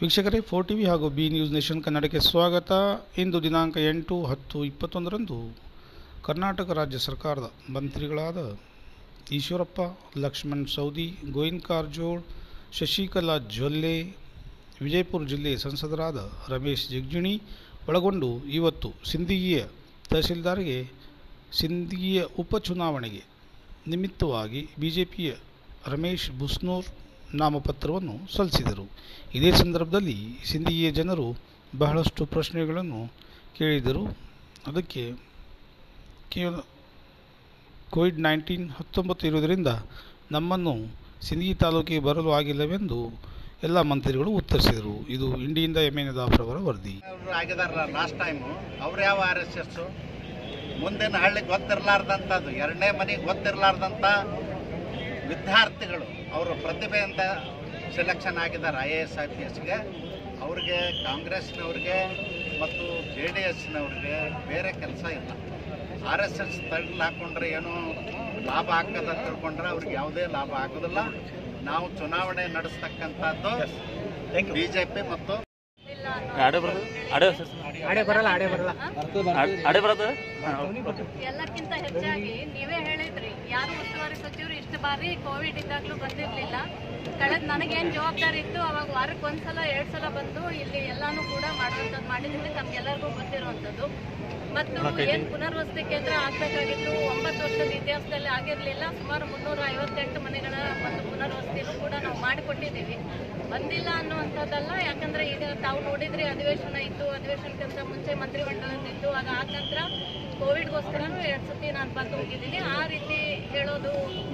ವೀಕ್ಷಕರೇ four T V ಹಾಗೂ B news nation ಕನ್ನಡಕ್ಕೆ ಸ್ವಾಗತ ಇಂದು ದಿನಾಂಕ ಎಂಟು ಹತ್ತು ಇಪ್ಪತ್ತೊಂದರಂದು ಕರ್ನಾಟಕ ರಾಜ್ಯ ಸರ್ಕಾರದ ಮಂತ್ರಿಗಳಾದ ಈಶ್ವರಪ್ಪ ಲಕ್ಷ್ಮಣ್ ಸೌದಿ ಗೋವಿಂದ್ ಕಾರಜೋಳ್ ಶಶಿಕಲಾ ಜೊಲ್ಲೆ ವಿಜಯಪುರ ಜಿಲ್ಲೆ ಸಂಸದರಾದ ರಮೇಶ್ ಜಿಗಜಿಣಿ ಒಳಗೊಂಡು ಇವತ್ತು ಸಿಂದಗಿಯ ತಹಸೀಲ್ದಾರ್ಗೆ ಸಿಂದಗಿಯ ಉಪಚುನಾವಣೆಗೆ ನಿಮಿತ್ತವಾಗಿ ಬಿಜೆಪಿಯ ರಮೇಶ್ ಬುಸ್ನೂರ್ ನಾಮಪತ್ರವನ್ನು ಸಲ್ಲಿಸಿದರು ಇದೇ ಸಂದರ್ಭದಲ್ಲಿ ಸಿಂದಗಿಯ ಜನರು ಬಹಳಷ್ಟು ಪ್ರಶ್ನೆಗಳನ್ನು ಕೇಳಿದರು ಅದಕ್ಕೆ ಕೇವಲ ಕೋವಿಡ್ ನೈನ್ಟೀನ್ ಹತ್ತೊಂಬತ್ತು ಇರುವುದರಿಂದ ನಮ್ಮನ್ನು ಸಿಂದಗಿ ತಾಲೂಕಿಗೆ ಬರಲು ಆಗಿಲ್ಲವೆಂದು ಎಲ್ಲ ಮಂತ್ರಿಗಳು ಉತ್ತರಿಸಿದರು ಇದು ಇಂಡಿಯಿಂದ ಎಮ್ ಎನ್ ಅವರ ವರದಿ ಅವರು ಆಗಿದಾರಲ್ಲ ಲಾಸ್ಟ್ ಟೈಮು ಅವ್ರು ಯಾವ ಆರ್ ಎಸ್ ಎಸ್ ಮುಂದಿನ ಹಳ್ಳಿಗೆ ಗೊತ್ತಿರಲಾರ್ದಂಥದ್ದು ಎರಡನೇ ಮನೆಗೆ ಗೊತ್ತಿರಲಾರ್ದಂಥ ವಿದ್ಯಾರ್ಥಿಗಳು ಅವರು ಪ್ರತಿಭೆಯಿಂದ ಸೆಲೆಕ್ಷನ್ ಆಗಿದ್ದಾರೆ I A S I P ಎಸ್ಗೆ ಅವ್ರಿಗೆ ಕಾಂಗ್ರೆಸ್ನವ್ರಿಗೆ ಮತ್ತು ಜೆ ಡಿ ಎಸ್ನವ್ರಿಗೆ ಬೇರೆ ಕೆಲಸ ಇಲ್ಲ ಆರ್ ಎಸ್ ಎಸ್ ತಳ್ಳಿ ಹಾಕ್ಕೊಂಡ್ರೆ ಏನೋ ಲಾಭ ಆಗ್ತದೆ ಅಂತ ತಿಳ್ಕೊಂಡ್ರೆ ಅವ್ರಿಗೆ ಯಾವುದೇ ಲಾಭ ಆಗೋದಿಲ್ಲ ನಾವು ಚುನಾವಣೆ ನಡೆಸ್ತಕ್ಕಂಥದ್ದು ಬಿ ಜೆ ಪಿ ಮತ್ತು ಆಡೆ ಬರೋದು ಆಡೆ ಆಡೆ ಬರಲ್ಲ ಆಡೆ ಬರಲ್ಲ ಆಡೆ ಬರೋದು ಎಲ್ಲಕ್ಕಿಂತ ಹೆಚ್ಚಾಗಿ ನೀವೇ ಹೇಳಿದ್ರಿ ಯಾರು ಉಸ್ತುವಾರಿ ಸಚಿವರು ಇಷ್ಟು ಬಾರಿ ಕೋವಿಡ್ ಇದ್ದಾಗಲೂ ಬಂದಿರಲಿಲ್ಲ ಕಳೆದ ನನಗೇನು ಜವಾಬ್ದಾರಿ ಇತ್ತು ಅವಾಗ ವಾರಕ್ಕೆ ಒಂದ್ಸಲ ಎರಡು ಸಲ ಬಂದು ಇಲ್ಲಿ ಎಲ್ಲಾನು ಕೂಡ ಮಾಡುವಂಥದ್ದು ಮಾಡಿದ್ದೀನಿ ತಮ್ಗೆಲ್ಲರಿಗೂ ಗೊತ್ತಿರುವಂಥದ್ದು ಮತ್ತು ಏನು ಪುನರ್ವಸತಿ ಕೇಂದ್ರ ಆಗಬೇಕಾಗಿತ್ತು ಒಂಬತ್ತು ವರ್ಷದ ಇತಿಹಾಸದಲ್ಲಿ ಆಗಿರಲಿಲ್ಲ ಸುಮಾರು ಮುನ್ನೂರ ಐವತ್ತೆಂಟು ಮನೆಗಳ ಒಂದು ಪುನರ್ವಸತಿನೂ ಕೂಡ ನಾವು ಮಾಡಿಕೊಟ್ಟಿದ್ದೀವಿ ಬಂದಿಲ್ಲ ಅನ್ನುವಂಥದ್ದಲ್ಲ ಯಾಕಂದ್ರೆ ಈಗ ತಾವು ನೋಡಿದ್ರಿ ಅಧಿವೇಶನ ಇತ್ತು ಅಧಿವೇಶನಕ್ಕಿಂತ ಮುಂಚೆ ಮಂತ್ರಿಮಂಡಲದಿತ್ತು ಆಗ ಆದ ನಂತರ ಕೋವಿಡ್ಗೋಸ್ಕರನೂ ಎರಡು ಸತಿ ನಾನು ಬಂದು ಹೋಗಿದ್ದೀನಿ ಆ ರೀತಿ ಹೇಳೋದು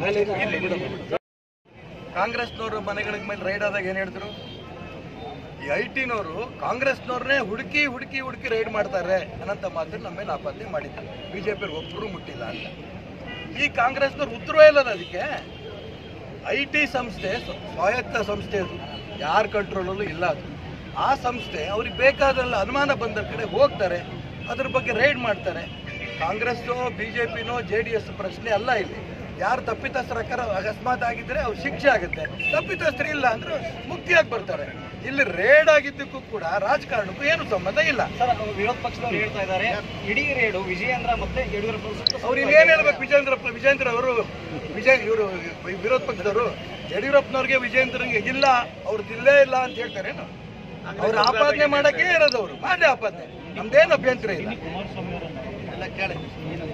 ಕಾಂಗ್ರೆಸ್ನವರು ಮನೆಗಳ ಮೇಲೆ ರೈಡ್ ಆದಾಗ ಏನು ಹೇಳಿದ್ರು ಈ ಐ ಟಿನವರು ಕಾಂಗ್ರೆಸ್ನವ್ರನ್ನೇ ಹುಡುಕಿ ಹುಡುಕಿ ಹುಡುಕಿ ರೈಡ್ ಮಾಡ್ತಾರೆ ಅನ್ನಂತ ಮಾತು ನಮ್ಮ ಮೇಲೆ ಆಪಾದನೆ ಮಾಡಿದ್ದಾರೆ ಬಿಜೆಪಿ ಒಬ್ಬರು ಮುಟ್ಟಿಲ್ಲ ಅಂತ ಈ ಕಾಂಗ್ರೆಸ್ನವ್ರು ಉತ್ತರವೇ ಇಲ್ಲ ಅದಕ್ಕೆ ಐ ಟಿ ಸಂಸ್ಥೆ ಸ್ವ- ಸ್ವಾಯತ್ತ ಸಂಸ್ಥೆ ಅದು ಯಾರ ಕಂಟ್ರೋಲಲ್ಲೂ ಇಲ್ಲ ಅದು ಆ ಸಂಸ್ಥೆ ಅವ್ರಿಗೆ ಬೇಕಾದಲ್ಲ ಅನುಮಾನ ಬಂದ ಕಡೆ ಹೋಗ್ತಾರೆ ಅದ್ರ ಬಗ್ಗೆ ರೈಡ್ ಮಾಡ್ತಾರೆ ಕಾಂಗ್ರೆಸ್ಸೋ ಬಿ ಜೆ ಪಿನೋ ಜೆ ಡಿ ಎಸ್ ಪ್ರಶ್ನೆ ಅಲ್ಲ ಇಲ್ಲಿ ಯಾರು ತಪ್ಪಿತಸ್ಥರ ಅಕಸ್ಮಾತ್ ಆಗಿದ್ರೆ ಅವ್ರು ಶಿಕ್ಷೆ ಆಗುತ್ತೆ ತಪ್ಪಿತಸ್ಥರು ಇಲ್ಲ ಅಂದ್ರೆ ಮುಕ್ತಿಯಾಗಿ ಬರ್ತಾರೆ ಇಲ್ಲಿ ರೇಡ್ ಆಗಿದ್ದಕ್ಕೂ ಕೂಡ ರಾಜಕಾರಣಕ್ಕೂ ಏನು ಸಂಬಂಧ ಇಲ್ಲ ಸರ್ ವಿರೋಧ ಪಕ್ಷದವ್ರು ಹೇಳ್ತಾ ಇದ್ದಾರೆ ಇಡೀ ರೇಡು ವಿಜಯೇಂದ್ರ ಮತ್ತೆ ಯಡಿಯೂರಪ್ಪ ಅವ್ರ ಸುತ್ತ ಅವ್ರು ಇನ್ನೇನು ಹೇಳ್ಬೇಕು ವಿಜೇಂದ್ರಪ್ಪ ವಿಜೇಂದ್ರ ಅವರು ವಿಜಯ್ ಇವರು ವಿರೋಧ ಪಕ್ಷದವರು ಯಡಿಯೂರಪ್ಪನವ್ರಿಗೆ ವಿಜೇಂದ್ರನಿಗೆ ಇಲ್ಲ ಅವ್ರದ್ದು ಇಲ್ಲೇ ಇಲ್ಲ ಅಂತ ಹೇಳ್ತಾರೇನು ಅವ್ರ ಆಪಾದನೆ ಮಾಡಕ್ಕೆ ಇರೋದು ಅವರು ಮಾಡಿ ಆಪಾದನೆ ನಮ್ದೇನು ಅಭ್ಯಂತರ ಇಲ್ಲ ಎಲ್ಲ ಕೇಳಿ